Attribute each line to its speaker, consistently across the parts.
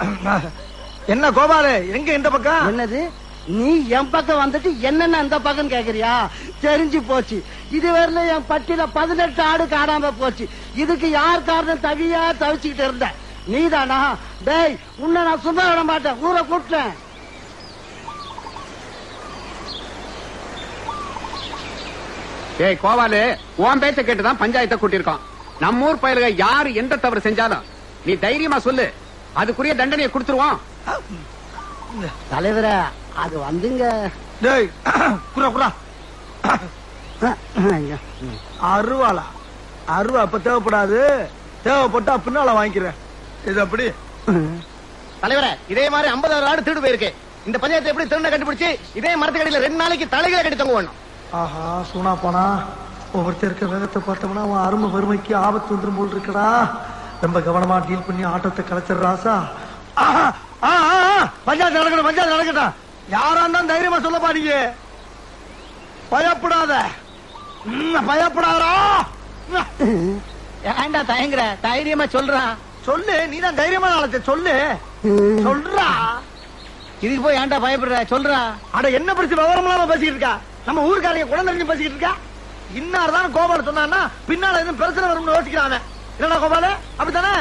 Speaker 1: என்ன கோபாலு எங்க இந்த பக்கம்
Speaker 2: என்னது நீ என் பக்கம் வந்துட்டு என்னென்ன அந்த பக்கம் கேக்குறியா தெரிஞ்சு போச்சு இதுவரையில என் பட்டியல பதினெட்டு ஆடு காணாம போச்சு இதுக்கு யார் காரணம் தவியா தவிச்சுக்கிட்டு இருந்த நீதானா டேய் உன்னை நான் சும்மா விட மாட்டேன் ஊரை கூப்பிட்டேன்
Speaker 3: ஏய் கோவாலு உன் பேச்ச கேட்டுதான் பஞ்சாயத்தை கூட்டியிருக்கோம் நம்ம ஊர் பயலுக யாரு எந்த தவறு செஞ்சாலும் நீ தைரியமா சொல்லு அதுக்குரிய தண்டனையை கொடுத்துருவோம்
Speaker 2: தலைவரே அது வந்துங்க
Speaker 1: டேய் குரா குரா அருவாளா அருவா இப்ப தேவைப்படாது தேவைப்பட்டா பின்னால வாங்கிக்கிறேன் இது அப்படி
Speaker 4: தலைவரே இதே மாதிரி 50 ஆடு திருடு போயிருக்கு இந்த பஞ்சாயத்து எப்படி திருண்ண கண்டுபிடிச்சு இதே மரத்துக்கடியில ரெண்டு நாளைக்கு தலைகளை கட்டி தொங்க வேணும்
Speaker 1: ஆஹா சூனா போனா ஒவ்வொருத்தர் இருக்க வேகத்தை பார்த்தோம்னா அவன் அருமை வறுமைக்கு ஆபத்து வந்துரும் போல் இருக்கடா ரொம்ப கவனமா டீல் பண்ணி ஆட்டத்தை கலைச்சிடுறாசா ஆஹா, ஆ, ஆ, ஆ, பஞ்சாயத்து நடக்கட்டும் பஞ்சாயத்து நடக்கட்டும் யாரா இருந்தாலும் தைரியமா சொல்ல பாருங்க பயப்படாத ம், பயப்படாதடா
Speaker 4: ஏன்டா தயங்குற தைரியமா சொல்றான்
Speaker 1: சொல்லு நீ தான் தைரியமா நாளத்தை சொல்லு சொல்றா
Speaker 4: இதுக்கு போய் ஏன்டா பயப்படுற சொல்றா
Speaker 1: அட என்ன பிரச்சனை விவரம் இல்லாம பேசிக்கிட்டு இருக்கா நம்ம ஊருக்காரங்க குழந்தை தெரிஞ்சு பேசிக்கிட்டு இருக்கா இன்னார் தான் கோபால சொன்னான்னா பின்னால எதுவும் பிரச்சனை வரும்னு யோசிக்கிறாங்க என்னடா கோபால அப்படித்தானே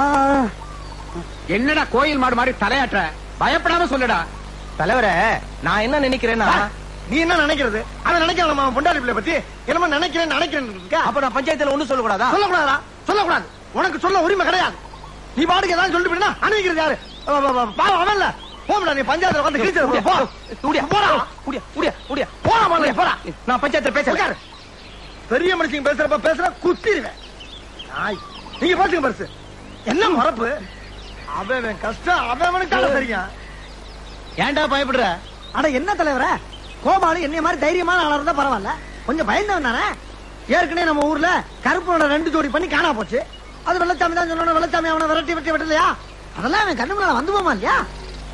Speaker 3: என்னடா கோயில் மாடு மாதிரி தலையாட்டுற பயப்படாம சொல்லுடா
Speaker 4: தலைவரே நான் என்ன நினைக்கிறேன்னா
Speaker 1: ஆ, நீ என்ன நினைக்கிறது அவன் நினைக்கலாம் அவன் பொண்டாடி பிள்ளை பத்தி என்னமோ நினைக்கிறேன் நினைக்கிறேன் இருக்கா
Speaker 4: அப்ப நான் பஞ்சாயத்துல ஒண்ணும் சொல்லக்கூடாதா
Speaker 1: சொல்லக்கூடாதா சொல்லக்கூடாது உனக்கு சொல்ல உரிமை கிடையாது நீ பாட்டுக்கு ஏதாவது சொல்லிட்டு போயினா அனுப்பிக்கிறது யாரு அவ, அவ, அவ, பாவம் அவன் இல்ல போம்டா நீ பஞ்சாயத்துல வந்து கிழிச்சு போ
Speaker 4: உடியா
Speaker 1: போடா
Speaker 4: உடியா உடியா உடியா
Speaker 1: போடா முதல்ல, போடா
Speaker 4: நான் பஞ்சாயத்துல பேசுறேன்
Speaker 1: உட்காரு. பெரிய மனுஷங்க பேசுறப்ப பேசுற குத்திடுவேன் நாய். நீங்க பேசுங்க பெருசு என்ன மறப்பு அவன் அவன் கஷ்டம் அவன் அவனுக்கால தெரியும்
Speaker 4: ஏன்டா பயப்படுற
Speaker 1: அட என்ன தலைவர கோபாலு என்னைய மாதிரி தைரியமான ஆளா இருந்தா பரவாயில்ல கொஞ்சம் பயந்தவன் தானே ஏற்கனவே நம்ம ஊர்ல கருப்பனோட ரெண்டு ஜோடி பண்ணி காணா போச்சு அது வெள்ளச்சாமி தான் சொன்ன வெள்ளச்சாமி அவனை விரட்டி விரட்டி விட்டலையா அதெல்லாம் அவன் கண்ணு முன்னால வந்து போமா இல்லையா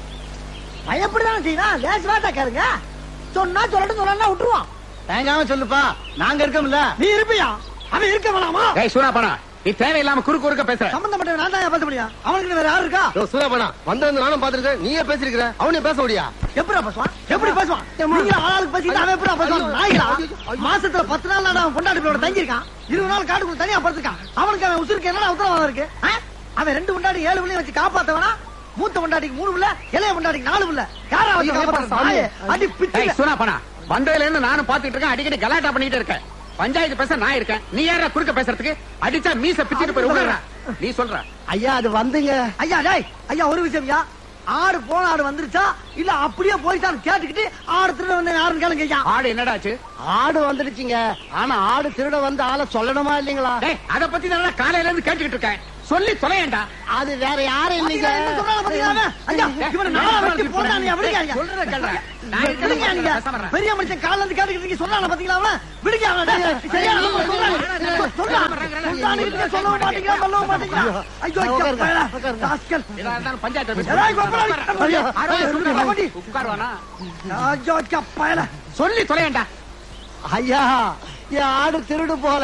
Speaker 1: பயப்படிதான் செய்யணும் லேஸ் வாட்டா கேளுங்க சொன்னா சொல்லட்டும் சொல்லலாம் விட்டுருவான்
Speaker 4: தயங்காம சொல்லுப்பா நாங்க இருக்கோம்ல
Speaker 1: நீ இருப்பியா அவன் இருக்க வேணாமா
Speaker 3: ஏய் சூனா பண்ணா நீ தேவையில்லாம குறுக்கு குறுக்க பேசுற
Speaker 1: சம்பந்தப்பட்ட நான் தான் பேச முடியும் அவனுக்கு வேற யாரு இருக்கா
Speaker 4: சூதாபனா வந்திருந்து நானும் பாத்துருக்கேன் நீயே பேசிருக்கிற அவனே பேச முடியா
Speaker 1: எப்படி பேசுவான் எப்படி பேசுவான் நீங்க ஆளாளுக்கு பேசிட்டு அவன் எப்படி பேசுவான் நாய்களா மாசத்துல பத்து நாள் நான் அவன் பொண்டாட்டிகளோட தங்கி இருக்கான் இருபது நாள் காட்டுக்குள்ள தனியா படுத்துக்கான் அவனுக்கு அவன் உசுருக்கு என்னடா உத்தரவாதம் இருக்கு ஆ? அவன் ரெண்டு பொண்டாட்டி ஏழு பிள்ளையும் வச்சு காப்பாத்தவனா மூத்த பொண்டாட்டிக்கு மூணு பிள்ளை இளைய பொண்டாட்டிக்கு நாலு பிள்ளை யாரா வச்சு காப்பாத்துறது? நாயே, அடி பிச்சு
Speaker 3: ஏய் சூனா பண்ணா வந்ததுல இருந்து நானும் பாத்துட்டு இருக்கேன் அடிக்கடி கலாட்டா பண்ணிட்டு இருக்கேன் பஞ்சாயத்து பேச நான் இருக்கேன் நீ யாரா குறுக்க பேசுறதுக்கு அடிச்சா மீச பிச்சிட்டு போய் விடுற நீ சொல்ற
Speaker 2: ஐயா அது வந்துங்க
Speaker 1: ஐயா டேய் ஐயா ஒரு விஷயம்யா ஆடு போன ஆடு வந்துருச்சா இல்ல அப்படியே போயிட்டான்னு கேட்டுக்கிட்டு ஆடு திருட வந்து யாருன்னு கேளுங்க ஐயா
Speaker 3: ஆடு என்னடாச்சு
Speaker 2: ஆடு வந்துடுச்சுங்க ஆனா ஆடு திருட வந்து ஆளை சொல்லணுமா இல்லீங்களா
Speaker 3: டேய் அத பத்தி நான் காலையில இருந்து கேட்டுக்கிட்டு இருக்கேன் சொல்லி தொலையேண்டா
Speaker 2: அது வேற யாரும் இல்லைங்க
Speaker 1: பாத்தீங்களா, என்ன சொல்றாங்க பாத்தீங்களா அவன்? ஐயா, இவனை நாளா வெட்டி போடுறான், நீ அப்படியே ஐயா.
Speaker 3: சொல்றத கேளுடா. நான்
Speaker 1: விடுங்க
Speaker 3: இருக்கேன்,
Speaker 1: நீங்க.
Speaker 3: பேசாம இருடா.
Speaker 1: பெரிய மனுஷன் காலைல இருந்து கேட்டுக்கிட்டு இருக்கீங்க, சொல்றானா பாத்தீங்களா அவன? விடுங்க அவன, டேய், சரியா, நம்ம சொல்றான். சொல்றான். சொல்றான்னு இருக்கீங்க, சொல்லவும் மாட்டீங்களா, சொல்லவும் மாட்டீங்களா? ஐயோ, ஐயா, பயலா, ராஸ்கல்.
Speaker 3: இதா இருந்தாலும் பஞ்சாயத்து பேச.
Speaker 1: ஏய், கோபாலி, ஐயா,
Speaker 3: ஆரோக்கிய
Speaker 1: ஐயா,
Speaker 3: சுத்தமா
Speaker 1: கோபாலி.
Speaker 3: உட்காருவானா
Speaker 1: ஐயோ, ஐயா, பயலா.
Speaker 3: சொல்லி தொலையேண்டா
Speaker 2: ஐயா என் ஆடு திருடு போல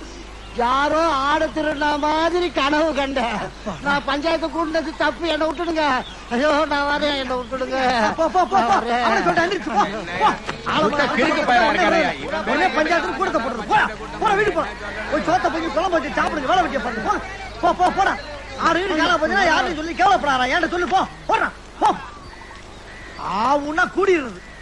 Speaker 2: யாரோ ஆடு திருடின மாதிரி கனவு கண்டேன் நான் பஞ்சாயத்து கூட்டினது தப்பு என்ன விட்டுடுங்க ஐயோ நான் வரேன் என்ன விட்டுடுங்க
Speaker 1: போ, போ, போ, போ.
Speaker 2: வரேன்.
Speaker 1: அவனை சொல்லிட்டு எந்திரிச்சு போ. போ. ஆளை
Speaker 3: சுத்த கிறுக்கு பயலா இருக்காருய்யா.
Speaker 1: உடனே பஞ்சாயத்துல கூட்டத்தை போடுறது. போடா, போடா, வீட்டுக்கு போடா. போய் சோத்தை பொங்கி குழம்பு வச்சு சாப்பிடுங்க, வேலை வெட்டிய பாருங்க. போ, போ, போ, போடா. ஆறு வீடு காணாம போச்சுன்னா யாருன்னு சொல்லி கேவலப்படாதா? என்கிட்ட சொல்லு, போ, போடா, போ. ஆவுன்னா கூடிடுறது